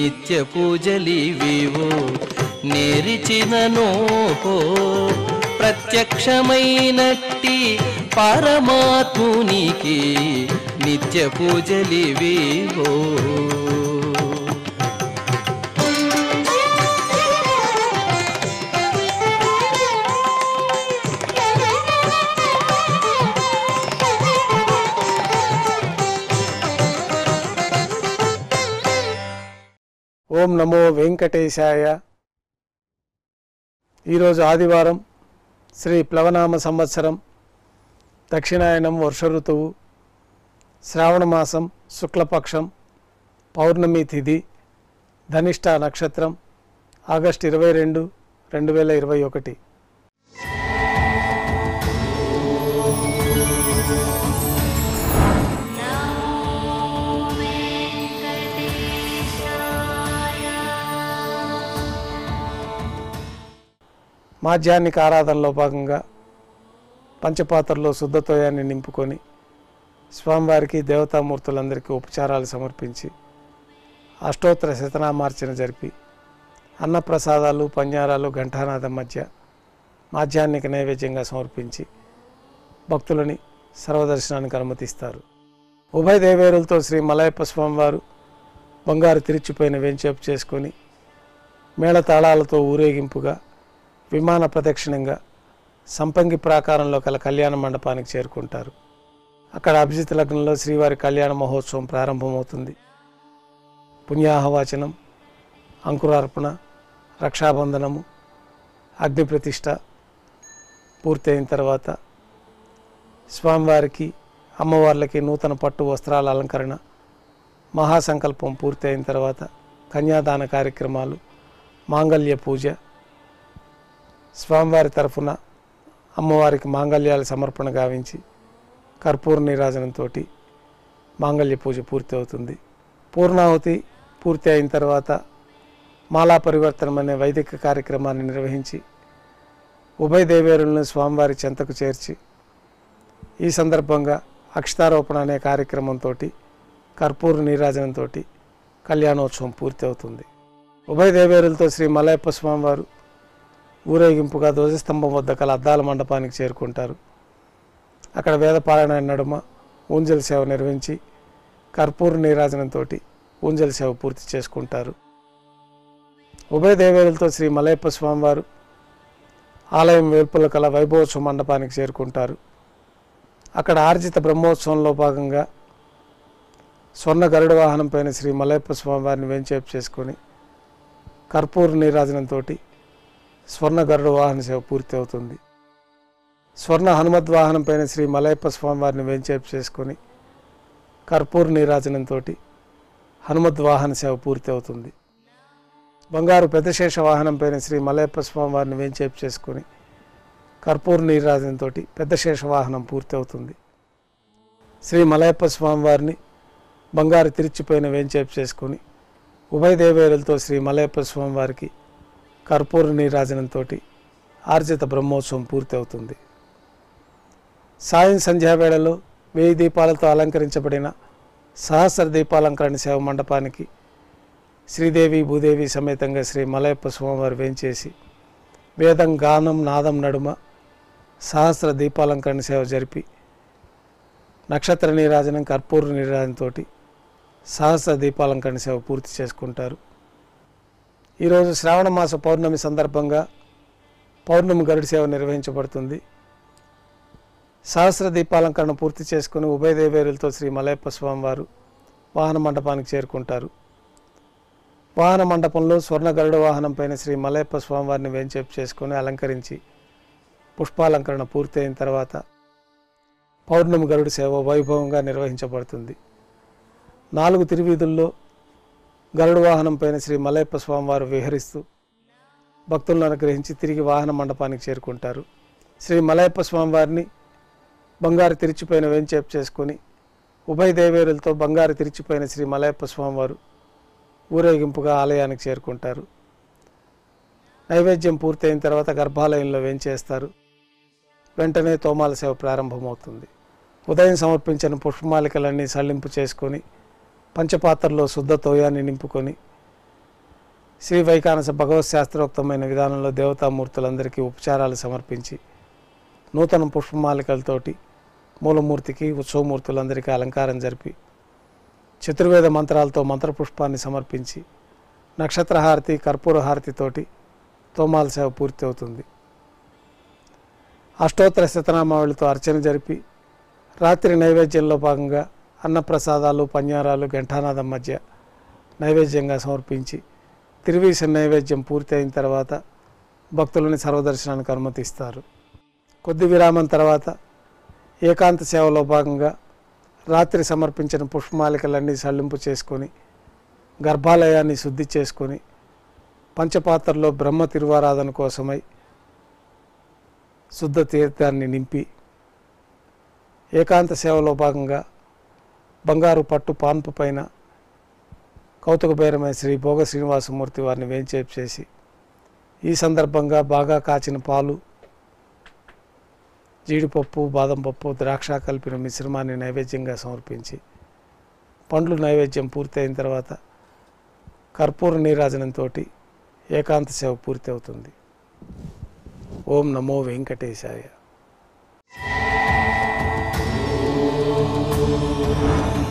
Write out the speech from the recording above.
నిత్య పూజలివివో నేరిచినను ప్రత్యక్షమైనట్టి పరమాత్మునికి నిత్య పూజలివివో ఓం నమో వెంకటేశాయ ఈరోజు ఆదివారం శ్రీ ప్లవనామ సంవత్సరం దక్షిణాయనం వర్ష ఋతువు శ్రావణ మాసం శుక్లపక్షం పౌర్ణమి తిథి ధనిష్ట నక్షత్రం ఆగస్ట్ ఇరవై రెండు రెండు వేల ఇరవై ఒకటి మాధ్యాహ్నిక ఆరాధనలో భాగంగా పంచపాత్రలో శుద్ధతోయాన్ని నింపుకొని స్వామివారికి దేవతామూర్తులందరికీ ఉపచారాలు సమర్పించి అష్టోత్తర శతనామార్చన జరిపి అన్నప్రసాదాలు పంజారాలు ఘంటానాదం మధ్య మాధ్యాహ్నిక నైవేద్యంగా సమర్పించి భక్తులని సర్వదర్శనానికి అనుమతిస్తారు ఉభయ దేవేరులతో శ్రీ మలయప్ప స్వామివారు బంగారు తిరిచిపోయిన వెంచేపు చేసుకొని మేళతాళాలతో ఊరేగింపుగా విమాన ప్రదక్షిణంగా సంపంగి ప్రాకారంలో కల కళ్యాణ మండపానికి చేరుకుంటారు అక్కడ అభిజిత్ లగ్నంలో శ్రీవారి కళ్యాణ మహోత్సవం ప్రారంభమవుతుంది పుణ్యాహవాచనం అంకురార్పణ రక్షాబంధనము అగ్ని ప్రతిష్ట పూర్తయిన తర్వాత స్వామివారికి అమ్మవార్లకి నూతన పట్టు వస్త్రాల అలంకరణ మహాసంకల్పం పూర్తయిన తర్వాత కన్యాదాన కార్యక్రమాలు మాంగళ్య పూజ స్వామివారి తరఫున అమ్మవారికి మాంగళ్యాల సమర్పణ గావించి కర్పూర నీరాజనంతో మాంగళ్య పూజ పూర్తి అవుతుంది పూర్ణాహుతి పూర్తి అయిన తర్వాత మాలా పరివర్తనం అనే వైదిక కార్యక్రమాన్ని నిర్వహించి ఉభయ దేవేరులను స్వామివారి చెంతకు చేర్చి ఈ సందర్భంగా అక్షతారోపణ అనే కార్యక్రమంతో కర్పూర నీరాజనంతో కళ్యాణోత్సవం పూర్తి అవుతుంది ఉభయ దేవేరులతో శ్రీ మలయప్ప స్వామివారు ఊరేగింపుగా ధ్వజస్తంభం వద్ద కల అద్దాల మండపానికి చేరుకుంటారు అక్కడ వేదపారాయణ నడుమ ఊంజల్ సేవ నిర్వహించి కర్పూర నీరాజనంతో ఊంజల్ సేవ పూర్తి చేసుకుంటారు ఉభయ దేవేరులతో శ్రీ మలయప్ప స్వామివారు ఆలయం వేల్పుల కల వైభవోత్సవ మండపానికి చేరుకుంటారు అక్కడ ఆర్జిత బ్రహ్మోత్సవంలో భాగంగా స్వర్ణ గరుడ వాహనం పైన శ్రీ మలయప్ప స్వామివారిని వెంచేపు చేసుకొని కర్పూర నీరాజనంతో స్వర్ణ గరుడ వాహన సేవ పూర్తి అవుతుంది స్వర్ణ హనుమద్ వాహనం పైన శ్రీ మలయప్ప స్వామివారిని వెంచేపు చేసుకొని కర్పూర నీరాజనంతో హనుమద్ వాహన సేవ పూర్తి అవుతుంది బంగారు పెద్దశేష వాహనం పైన శ్రీ మలయప్ప స్వామివారిని వెంచేపు చేసుకొని కర్పూర నీరాజనంతో పెద్దశేష వాహనం పూర్తి అవుతుంది శ్రీ మలయప్ప స్వామివారిని బంగారు తిరిచిపోయిన వేంచేపు చేసుకొని ఉభయ దేవేరులతో శ్రీ మలయప్ప స్వామివారికి కర్పూర నీరాజనంతో ఆర్జిత బ్రహ్మోత్సవం పూర్తి అవుతుంది సాయం సంధ్యావేళలో వెయ్యి దీపాలతో అలంకరించబడిన సహస్ర దీపాలంకరణ సేవ మండపానికి శ్రీదేవి భూదేవి సమేతంగా శ్రీ మలయప్ప స్వామివారు వేంచేసి వేదం గానం నాదం నడుమ సహస్ర దీపాలంకరణ సేవ జరిపి నక్షత్ర నీరాజనం కర్పూర నీరాజనంతో సహస్ర దీపాలంకరణ సేవ పూర్తి చేసుకుంటారు ఈరోజు శ్రావణ మాస పౌర్ణమి సందర్భంగా పౌర్ణమి గరుడి సేవ నిర్వహించబడుతుంది సహస్ర దీపాలంకరణ పూర్తి చేసుకుని ఉభయ దేవేరులతో శ్రీ మలయప్ప స్వామివారు వాహన మండపానికి చేరుకుంటారు వాహన మండపంలో స్వర్ణ గరుడ వాహనం పైన శ్రీ మలయప్ప స్వామివారిని వేంచేపు చేసుకొని అలంకరించి పుష్పాలంకరణ పూర్తి అయిన తర్వాత పౌర్ణమి గరుడు సేవ వైభవంగా నిర్వహించబడుతుంది నాలుగు తిరువీధుల్లో గరుడు వాహనం పైన శ్రీ మలయప్ప స్వామివారు విహరిస్తూ భక్తులను అనుగ్రహించి తిరిగి వాహన మండపానికి చేరుకుంటారు శ్రీ మలయప్ప స్వామివారిని బంగారు తిరిచిపోయిన వేంచేపు చేసుకొని ఉభయ దేవేరులతో బంగారు తిరిచిపోయిన శ్రీ మలయప్ప స్వామివారు ఊరేగింపుగా ఆలయానికి చేరుకుంటారు నైవేద్యం పూర్తయిన తర్వాత గర్భాలయంలో వేంచేస్తారు వెంటనే తోమాల సేవ ప్రారంభమవుతుంది ఉదయం సమర్పించిన పుష్పమాలికలన్నీ సల్లింపు చేసుకొని పంచపాత్రలో శుద్ధ తోయాన్ని నింపుకొని శ్రీ వైకానస భగవత్ శాస్త్రోక్తమైన విధానంలో దేవతామూర్తులందరికీ ఉపచారాలు సమర్పించి నూతన పుష్పమాలికలతోటి మూలమూర్తికి ఉత్సవమూర్తులందరికీ అలంకారం జరిపి చతుర్వేద మంత్రాలతో మంత్రపుష్పాన్ని సమర్పించి నక్షత్రహారతి కర్పూర హారతితోటి తోమాల సేవ పూర్తి అవుతుంది అష్టోత్తర శతనామావళితో అర్చన జరిపి రాత్రి నైవేద్యంలో భాగంగా అన్నప్రసాదాలు పన్యారాలు ఘంటానాదం మధ్య నైవేద్యంగా సమర్పించి తిరువీస నైవేద్యం పూర్తి అయిన తర్వాత భక్తులని సర్వదర్శనానికి అనుమతిస్తారు కొద్ది విరామం తర్వాత ఏకాంత సేవలో భాగంగా రాత్రి సమర్పించిన పుష్పమాలికలన్నీ సళ్ళింపు చేసుకొని గర్భాలయాన్ని శుద్ధి చేసుకొని పంచపాత్రలో బ్రహ్మ తిరువారాధన కోసమై శుద్ధ తీర్థాన్ని నింపి ఏకాంత సేవలో భాగంగా బంగారు పట్టు పాన్పు పైన కౌతుక బైరమైన శ్రీ భోగ శ్రీనివాసమూర్తి వారిని వేంచేపు చేసి ఈ సందర్భంగా బాగా కాచిన పాలు జీడిపప్పు బాదం పప్పు ద్రాక్ష కలిపిన మిశ్రమాన్ని నైవేద్యంగా సమర్పించి పండ్లు నైవేద్యం పూర్తయిన తర్వాత కర్పూర నీరాజనంతో ఏకాంత సేవ పూర్తి అవుతుంది ఓం నమో వెంకటేశాయ